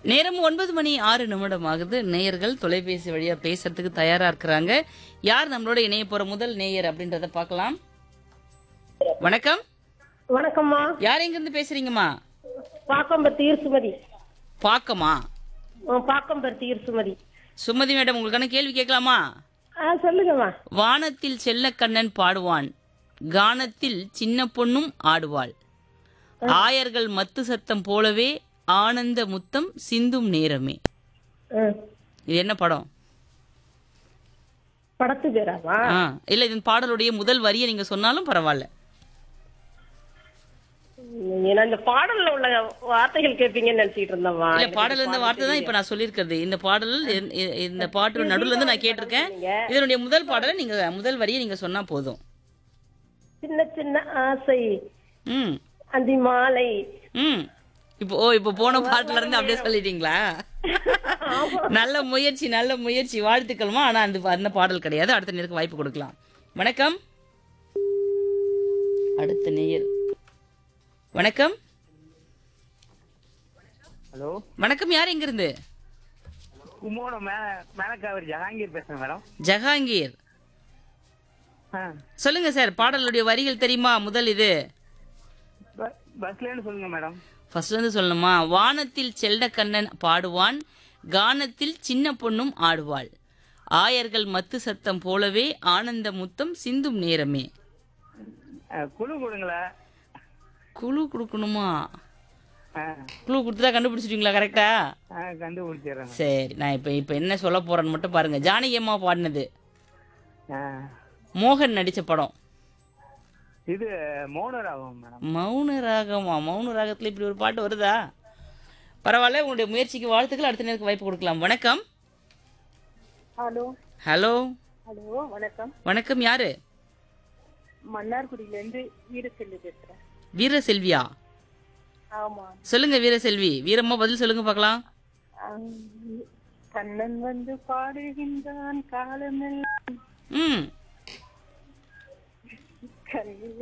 நேரம் ஒன்பது மணி ஆறு நிமிடம் ஆகுது நேயர்கள் தொலைபேசி வழியா பேசுறதுக்கு தயாரா இருக்கிறாங்க யார் நம்மளோட இணைய போற முதல் நேயர் அப்படின்றத பார்க்கலாம் வணக்கம் வணக்கம்மா யார் எங்க இருந்து பேசுறீங்கம்மா பாக்கம்பருத்தி ஈர்சுமதி பாக்கமா பாக்கம்பருத்தி ஈர்சுமதி சுமதி மேடம் உங்களுக்கான கேள்வி கேட்கலாமா ஆ சொல்லுங்கம்மா வானத்தில் செல்லக்கண்ணன் பாடுவான் கானத்தில் சின்ன பொண்ணும் ஆடுவாள் ஆயர்கள் மத்து சத்தம் போலவே ஆனந்த முத்தம் சிந்தும் நேரமே ஆ. இது என்ன படம் படத்து பேராமா ஆ இல்ல இதன் பாடலுடைய முதல் வரியை நீங்க சொன்னாலும் பரவாயில்ல ஏன்னா இந்த பாடல்ல உள்ள வார்த்தைகள் கேட்பீங்கன்னு நினைச்சிட்டு இருந்தேம்மா இல்ல பாடல் இருந்த வார்த்தை தான் இப்ப நான் சொல்லியிருக்கிறது இந்த பாடல் இந்த- இந்த- இந்த பாட்டு நடுவுல இருந்து நான் கேட்டிருக்கேன் இதனுடைய முதல் பாடலை நீங்க முதல் வரியை நீங்க சொன்னா போதும் சின்ன சின்ன ஆசை ம் அந்தி மாலை ம் இப்போ ஓ இப்போ போன பாட்டுல இருந்து அப்படியே சொல்லிட்டீங்களா நல்ல முயற்சி நல்ல முயற்சி வாழ்த்துக்கள்மா ஆனா அந்த அந்த பாடல் கிடையாது அடுத்த நேருக்கு வாய்ப்பு கொடுக்கலாம் வணக்கம் அடுத்த நேயர் வணக்கம் ஹலோ வணக்கம் யார் எங்க இருந்து கும்போணம் மே மேலக்காவரி ஜஹாங்கீர் பேசுறேன் மேடம் ஜஹாங்கீர் ஆ சொல்லுங்க சார் பாடலுடைய வரிகள் தெரியுமா முதல் இது ப- பஸ்லேன்னு சொல்லுங்க மேடம் ஃபர்ஸ்ட் வந்து சொல்லணுமா வானத்தில் செல்ல கண்ணன் பாடுவான் கானத்தில் சின்ன பொண்ணும் ஆடுவாள் ஆயர்கள் மத்து சத்தம் போலவே ஆனந்த முத்தம் சிந்தும் நேரமே ஆ, குழு கொடுங்களேன் குழு கொடுக்கணுமா ஆ குழு கொடுத்துட்டா கண்டுபிடிச்சிட்டீங்களா கரெக்டா ஆ கண்டுபிடிச்சிடுறேன் சரி நான் இப்போ இப்போ என்ன சொல்ல போறேன்னு மட்டும் பாருங்க ஜானகி அம்மா பாடினது ஆ மோகன் நடிச்ச படம் இது மௌனராகும் மேடம் மௌன ராகமா மௌன ராகத்துல இப்படி ஒரு பாட்டு வருதா பரவாயில்ல உங்களுடைய முயற்சிக்கு வாழ்த்துக்கள் அடுத்த நேருக்கு வாய்ப்பு கொடுக்கலாம் வணக்கம் ஹலோ ஹலோ ஹலோ வணக்கம் வணக்கம் யாரு மன்னார்குடியில இருந்து வீடு செல்லு பேசுறேன் வீரசெல்வியா ஆமா சொல்லுங்க வீரசெல்வி வீரம்மா பதில் சொல்லுங்க பார்க்கலாம் கண்ணன் வந்து பாடுகின்றான் காலமெல்லாம் ம் கரையில்